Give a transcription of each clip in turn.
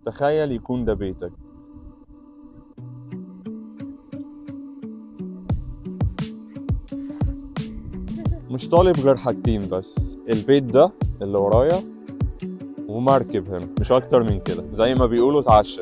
تخيل يكون ده بيتك مش طالب غير حاجتين بس البيت ده اللي ورايا ومركب هنا مش اكتر من كده زي ما بيقولوا اتعشى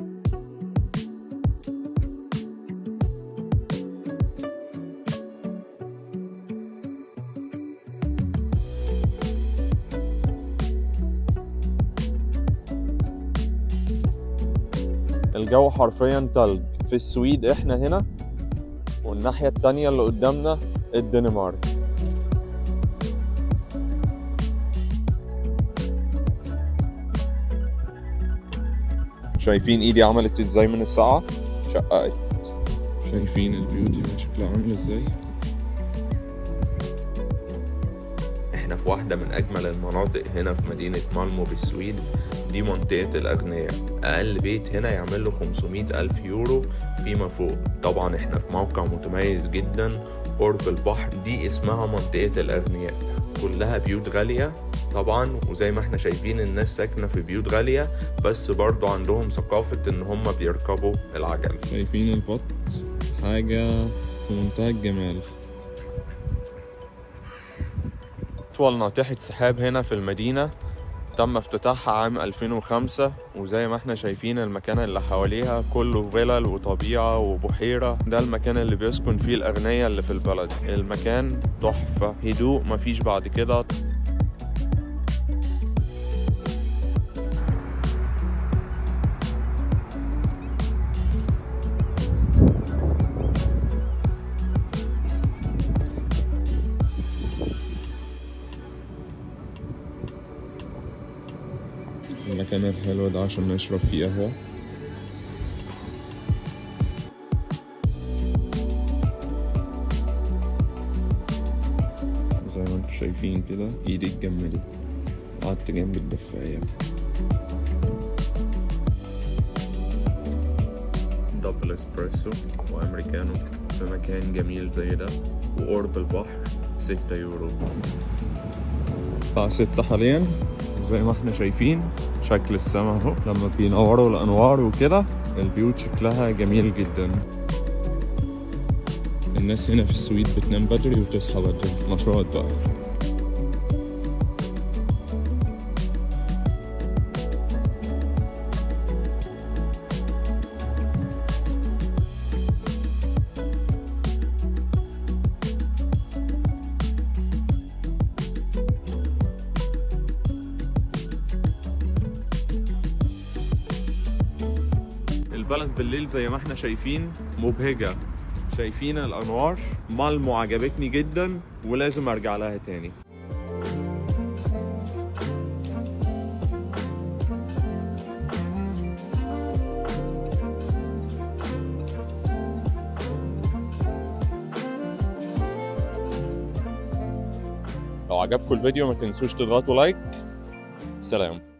الجو حرفيا تلج في السويد احنا هنا والناحية التانية اللي قدامنا الدنمارك شايفين ايدي عملت ازاي من الساعة شققت شايفين البيوتي شكلها عامل ازاي احنا في واحدة من أجمل المناطق هنا في مدينة مالمو بالسويد دي منطقة الأغنياء أقل بيت هنا يعمل له 500 ألف يورو فيما فوق طبعا احنا في موقع متميز جدا قرب البحر دي اسمها منطقة الأغنياء كلها بيوت غالية طبعا وزي ما احنا شايفين الناس ساكنة في بيوت غالية بس برضو عندهم ثقافة ان هم بيركبوا العجل شايفين البط حاجة في منتهى الجمال أطول ناطحة سحاب هنا في المدينة تم افتتاحها عام 2005 وزي ما احنا شايفين المكان اللي حواليها كله فيلل وطبيعة وبحيرة ده المكان اللي بيسكن فيه الأغنياء اللي في البلد المكان تحفة هدوء مفيش بعد كده المكان الحلو ده عشان نشرب فيه قهوة زي ما انتم شايفين كده ايدي اتجمدت قعدت جنب الدفاية دبل اسبريسو وامريكانو في مكان جميل زي ده وقرب البحر 6 يورو الساعة ستة حاليا زي ما احنا شايفين شكل السما اهو لما بينوروا الانوار وكده البيوت شكلها جميل جدا الناس هنا في السويد بتنام بدري وتصحى بدري مشروع بقى البلد بالليل زي ما احنا شايفين مبهجة شايفين الانوار مالمو عجبتني جدا ولازم ارجع لها تاني لو عجبكم الفيديو ما تنسوش تضغطوا لايك سلام